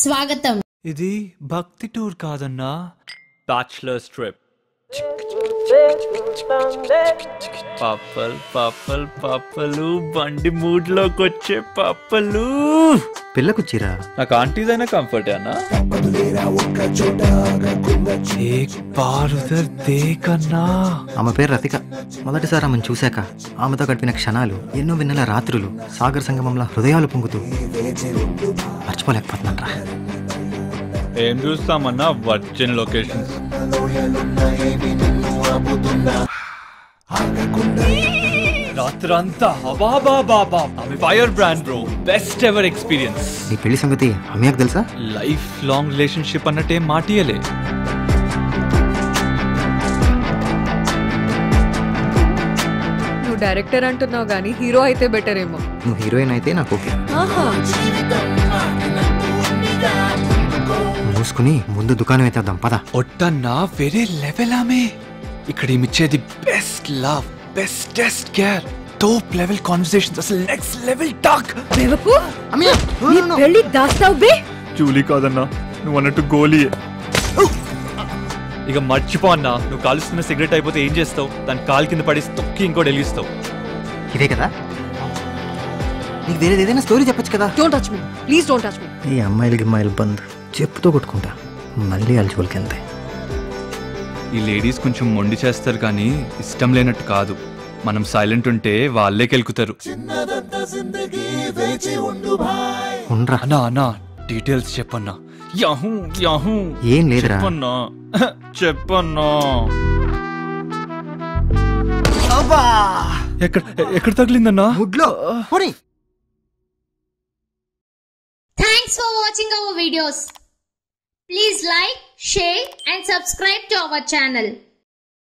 స్వాగతం ఇది భక్తి టూర్ కాదన్నా బ్యాచులర్స్ ట్రిప్ పాపల్ పాపల్ పాపలు బండి మూడ్ లోకి వచ్చే పాపలు పిల్లకు చీర నాకు ఆంటీదైనా కంఫర్ట్ అన్నా ఏక్ బార్ ఉదర్ దేక్ అన్నా ఆమె పేరు రతిక మొదటిసారి ఆమెను చూశాక ఆమెతో గడిపిన క్షణాలు ఎన్నో విన్నెల రాత్రులు సాగర్ సంగమంలో హృదయాలు పొంగుతూ మర్చిపోలేకపోతున్నాను ఏం చూస్తామన్నా వర్జిన్ లొకేషన్స్ రాత్రంతా అబాబా బాబా ఆమె fire brand bro best ever experience నీ పెళ్లి సంగతి అమ్మయ్యకు తెలుసా లైఫ్ లాంగ్ రిలేషన్షిప్ అన్నట్టే మాటియలే నువ్వు డైరెక్టర్ అంటున్నావు కానీ హీరో అయితే బెటర్ ఏమో నువ్వు హీరోయిన్ అయితే నాకు ఓకే ఆహా మూసుకుని ముందు దుకాణం అయితే వద్దాం పద ఒట్టన్నా వేరే లెవెల్ ఆమె ఇక్కడ ఇచ్చేది best love bestest care top level conversations అసలు నెక్స్ట్ లెవెల్ టాక్ పెళ్లి దాస్తావు బే జూలీ కాదన్నా నువ్వు అన్నట్టు గోలీ ఇక మర్చిపో అన్నా నువ్వు కాలుస్తున్న సిగరెట్ అయిపోతే ఏం చేస్తావు దాని కాలు కింద పడేసి తొక్కి ఇంకోటి వెలిగిస్తావు ఇదే కదా నీకు వేరేది ఏదైనా స్టోరీ చెప్పొచ్చు కదా don't touch me please don't touch me ఈ అమ్మాయిలకి అమ్మాయిలు బంద్ చెప్పుతో కొట్టుకుంటా మళ్ళీ అలచుకోలికి వెళ్తాయి ఈ లేడీస్ కొంచెం మొండి చేస్తారు కానీ ఇష్టం లేనట్టు కాదు మనం సైలెంట్ ఉంటే వాళ్ళే కెలుకుతారు ఉండరా అన్నా అన్నా డీటెయిల్స్ చెప్పన్నా యాహూ యాహూ ఏం లేదురా చెప్పన్నా చెప్పన్నా ఎక్కడ ఎక్కడ తగిలిందన్నా గుడ్లో పోనీ thanks for watching our videos please like share and subscribe to our channel